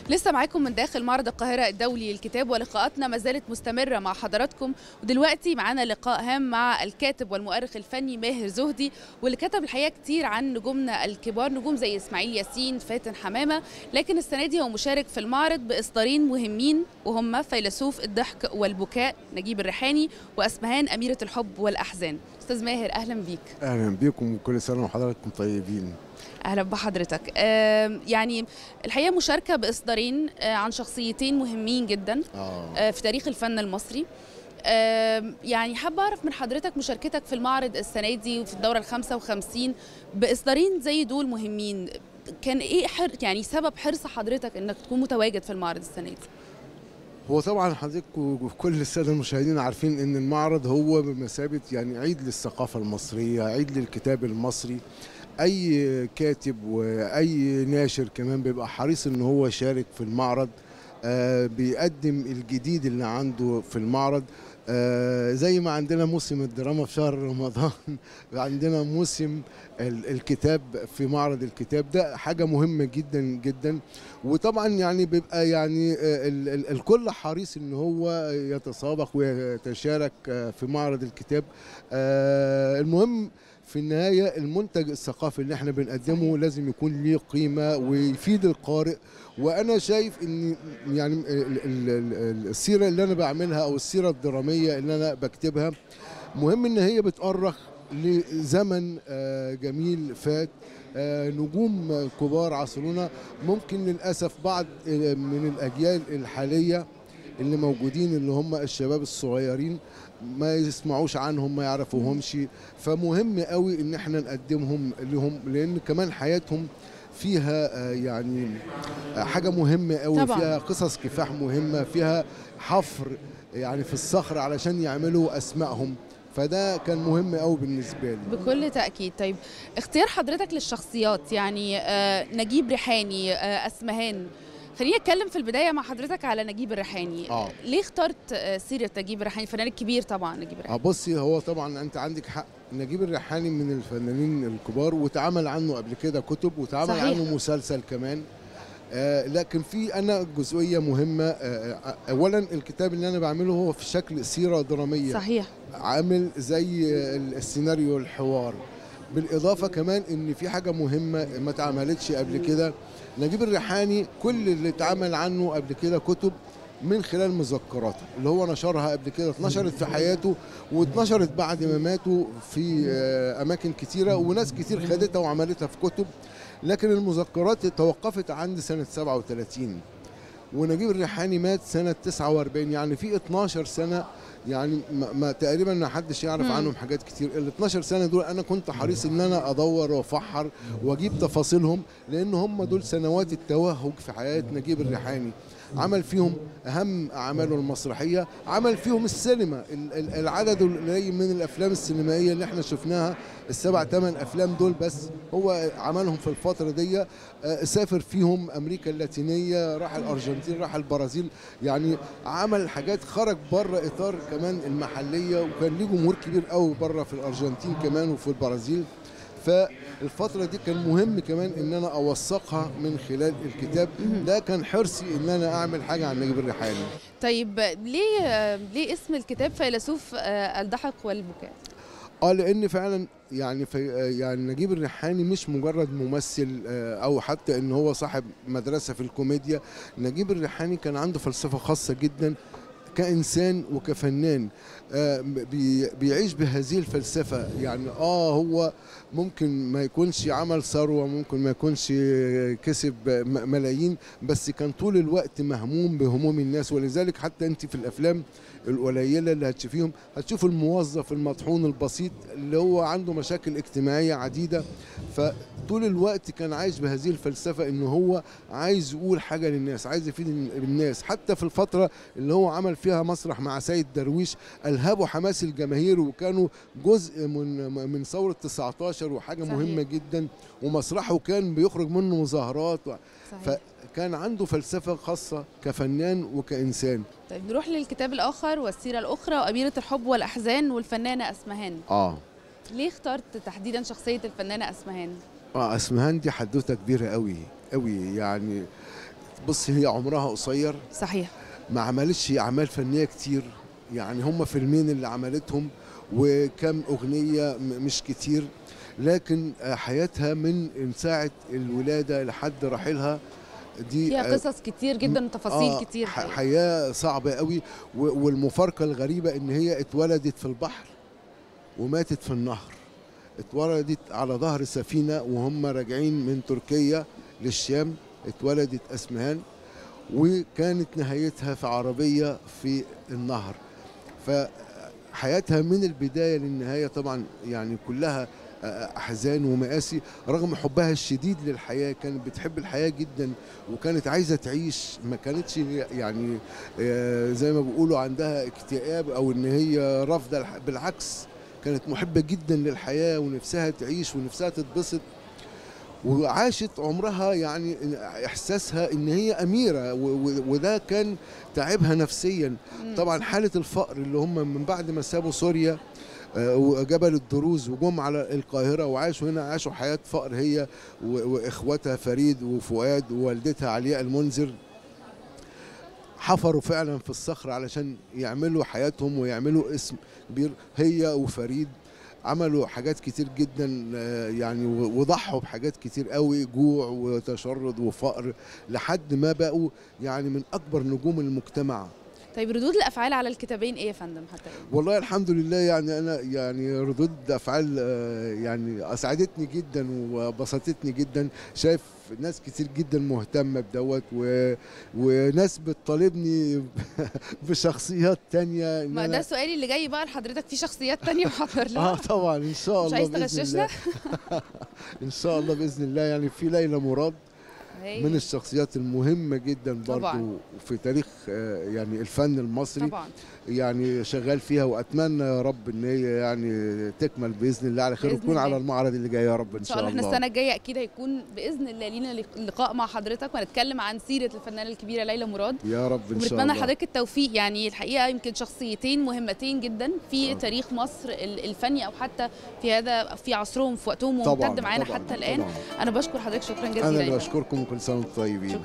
لسه معاكم من داخل معرض القاهرة الدولي للكتاب ولقاءاتنا ما زالت مستمرة مع حضراتكم ودلوقتي معانا لقاء هام مع الكاتب والمؤرخ الفني ماهر زهدي واللي كتب الحقيقة كتير عن نجومنا الكبار نجوم زي إسماعيل ياسين فاتن حمامة لكن السنة دي هو مشارك في المعرض بإصدارين مهمين وهم فيلسوف الضحك والبكاء نجيب الريحاني وأسمهان أميرة الحب والأحزان أستاذ ماهر أهلا بيك اهلا بيكم وكل سنه وحضراتكم طيبين اهلا بحضرتك آم، يعني الحقيقه مشاركه باصدارين آه، عن شخصيتين مهمين جدا اه آه، في تاريخ الفن المصري آم، يعني حابه اعرف من حضرتك مشاركتك في المعرض السنه دي وفي الدوره ال 55 باصدارين زي دول مهمين كان ايه حر يعني سبب حرص حضرتك انك تكون متواجد في المعرض السنه دي هو طبعا حضرتك وكل الساده المشاهدين عارفين ان المعرض هو بمثابه يعني عيد للثقافه المصريه عيد للكتاب المصري اي كاتب واي ناشر كمان بيبقى حريص ان هو يشارك في المعرض آه بيقدم الجديد اللي عنده في المعرض آه زي ما عندنا موسم الدراما في شهر رمضان عندنا موسم ال- الكتاب في معرض الكتاب ده حاجة مهمة جدا جدا وطبعا يعني بيبقى يعني آه، ال- ال- الكل حريص ان هو يتسابق ويتشارك آه، في معرض الكتاب آه، المهم في النهاية المنتج الثقافي اللي احنا بنقدمه لازم يكون ليه قيمة ويفيد القارئ وانا شايف ان يعني ال- ال- ال- السيرة اللي انا بعملها او السيرة الدرامية اللي انا بكتبها مهم ان هي بتأرخ لزمن آه، جميل فات آه، نجوم كبار عصرونا ممكن للأسف بعض آه، من الأجيال الحالية اللي موجودين اللي هم الشباب الصغيرين ما يسمعوش عنهم ما يعرفوهمش فمهم قوي ان احنا نقدمهم لهم لان كمان حياتهم فيها آه، يعني آه، حاجة مهمة قوي طبعاً. فيها قصص كفاح مهمة فيها حفر يعني في الصخر علشان يعملوا أسمائهم فده كان مهم قوي بالنسبة لي بكل تأكيد طيب اختيار حضرتك للشخصيات يعني آه، نجيب ريحاني آه، أسمهان خليني أتكلم في البداية مع حضرتك على نجيب الريحاني آه. ليه اخترت آه، سيرة نجيب الريحاني الفنان الكبير طبعا نجيب اه الريحاني بصي هو طبعا انت عندك حق نجيب الريحاني من الفنانين الكبار واتعمل عنه قبل كده كتب واتعمل صحيح. عنه مسلسل كمان آه لكن في انا جزئيه مهمه آه آه، اولا الكتاب اللي انا بعمله هو في شكل سيره دراميه صحيح عامل زي السيناريو الحوار بالاضافه كمان ان في حاجه مهمه ما اتعملتش قبل كده نجيب الريحاني كل اللي اتعمل عنه قبل كده كتب من خلال مذكراته اللي هو نشرها قبل كده اتنشرت في حياته واتنشرت بعد ما ماتوا في آه، اماكن كتيره وناس كتير خدتها وعملتها في كتب لكن المذكرات توقفت عند سنه 37 ونجيب الريحاني مات سنة 49 يعني في 12 سنة يعني ما, ما تقريبا ما حدش يعرف مم. عنهم حاجات كتير ال 12 سنة دول أنا كنت حريص إن أنا أدور وأفحر وأجيب تفاصيلهم لأن هم دول سنوات التوهج في حياة نجيب الريحاني عمل فيهم أهم أعماله المسرحية عمل فيهم السينما ال- ال- العدد القليل من الأفلام السينمائية اللي احنا شفناها السبع ثمان أفلام دول بس هو عملهم في الفترة دي آه، سافر فيهم امريكا اللاتينيه راح الارجنتين راح البرازيل يعني عمل حاجات خرج بره اطار كمان المحليه وكان ليه جمهور كبير قوي بره في الارجنتين كمان وفي البرازيل فالفترة دي كان مهم كمان ان انا اوثقها من خلال الكتاب ده كان حرصي ان انا اعمل حاجة عن نجيب الريحاني طيب ليه آه، ليه اسم الكتاب فيلسوف آه، الضحك والبكاء اه لان فعلا يعني في يعني نجيب الريحاني مش مجرد ممثل آه، او حتى ان هو صاحب مدرسه في الكوميديا نجيب الريحاني كان عنده فلسفه خاصه جدا كانسان وكفنان آه، بي- بيعيش بهذه الفلسفه يعني اه هو ممكن ما يكونش عمل ثروه ممكن ما يكونش كسب م- ملايين بس كان طول الوقت مهموم بهموم الناس ولذلك حتى انت في الافلام القليله اللي هتشوفيهم هتشوف الموظف المطحون البسيط اللي هو عنده مشاكل اجتماعيه عديده فطول الوقت كان عايش بهذه الفلسفه ان هو عايز يقول حاجه للناس عايز يفيد الناس حتى في الفتره اللي هو عمل فيها مسرح مع سيد درويش الهبوا حماس الجماهير وكانوا جزء من من ثوره 19 وحاجه صحيح. مهمه جدا ومسرحه كان بيخرج منه مظاهرات و- صحيح فكان عنده فلسفه خاصه كفنان وكانسان طيب نروح للكتاب الآخر والسيرة الأخرى وأميرة الحب والأحزان والفنانة أسمهان اه ليه اخترت تحديدا شخصية الفنانة أسمهان؟ اه اسمهان دي حدوته كبيره قوي قوي يعني بص هي عمرها قصير صحيح ما عملتش اعمال فنيه كتير يعني هم فيلمين اللي عملتهم وكم اغنيه م- مش كتير لكن آه، حياتها من من ساعه الولاده لحد رحيلها دي فيها آه، قصص كتير جدا وتفاصيل آه، كتير ح- حقيقة. حياه صعبه قوي و- والمفارقه الغريبه ان هي اتولدت في البحر وماتت في النهر اتولدت على ظهر سفينه وهم راجعين من تركيا للشام اتولدت اسمهان وكانت نهايتها في عربيه في النهر فحياتها من البدايه للنهايه طبعا يعني كلها احزان ومآسي رغم حبها الشديد للحياه كانت بتحب الحياه جدا وكانت عايزه تعيش ما كانتش يعني آه، زي ما بيقولوا عندها اكتئاب او ان هي رافضه الح- بالعكس كانت محبه جدا للحياه ونفسها تعيش ونفسها تتبسط وعاشت عمرها يعني احساسها ان هي اميره و- و- وده كان تعبها نفسيا مم. طبعا حاله الفقر اللي هم من بعد ما سابوا سوريا آه، وجبل الدروز وجم على القاهره وعاشوا هنا عاشوا حياه فقر هي و- واخواتها فريد وفؤاد ووالدتها علياء المنذر حفروا فعلا في الصخر علشان يعملوا حياتهم ويعملوا اسم كبير هي وفريد عملوا حاجات كتير جدا آه، يعني و- وضحوا بحاجات كتير قوي جوع وتشرد وفقر لحد ما بقوا يعني من اكبر نجوم المجتمع طيب ردود الافعال على الكتابين ايه يا فندم حتى الان والله الحمد لله يعني انا يعني ردود افعال آه، يعني اسعدتني جدا وبسطتني جدا شايف ناس كتير جدا مهتمه بدوت و... وناس بتطالبني بشخصيات تانية إن ما أنا- ده سؤالي اللي جاي بقى لحضرتك في شخصيات تانية محضر اه لها طبعا ان شاء مش الله عايز باذن تغششنا الله ان شاء الله باذن الله يعني في ليلى مراد هي. من الشخصيات المهمه جدا طبعاً. برضو في تاريخ آه، يعني الفن المصري طبعا يعني شغال فيها واتمنى يا رب ان هي يعني تكمل باذن الله على خير بإذن وتكون على الله. المعرض اللي جاي يا رب ان ان شاء الله احنا الله السنه الجايه اكيد هيكون باذن الله لينا لقاء مع حضرتك ونتكلم عن سيره الفنانه الكبيره ليلى مراد يا رب ان شاء وبنتمنى الله لحضرتك التوفيق يعني الحقيقه يمكن شخصيتين مهمتين جدا في آه. تاريخ مصر ال- الفني او حتى في هذا في عصرهم في وقتهم طبعا وممتد معانا طبعاً، حتى الان طبعاً. انا بشكر حضرتك شكرا جزيلا انا اللي يا بشكركم وكل سنه وانتم طيبين شكراً.